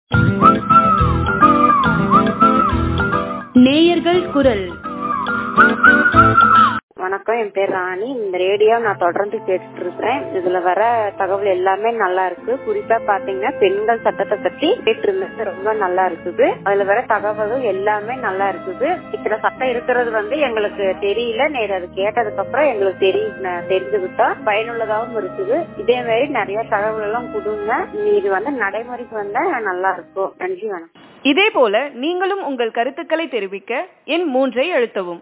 நேயர்கள் குரல் வணக்கம் என் பேர் ராணி இந்த ரேடியோ நான் தொடர்ந்து கேட்டுட்டு இருக்கிறேன் இதுல வர தகவல் எல்லாமே நல்லா இருக்கு குறிப்பா பாத்தீங்கன்னா பெண்கள் சட்டத்தை பத்தி கேட்டு இருந்தது ரொம்ப நல்லா இருக்குது அதுல வர தகவலும் எல்லாமே நல்லா இருக்குது இத்தனை சட்டம் இருக்கிறது வந்து எங்களுக்கு தெரியல நேரு அது கேட்டதுக்கு அப்புறம் எங்களுக்கு தெரிய தெரிஞ்சுக்கிட்டோம் பயனுள்ளதாகவும் இருக்குது இதே மாதிரி நிறைய தகவல் எல்லாம் கொடுங்க இது வந்து நடைமுறைக்கு வந்தா நல்லா இருக்கும் நன்றி வணக்கம் இதேபோல நீங்களும் உங்கள் கருத்துக்களை தெரிவிக்க எண் மூன்றை அழுத்தவும்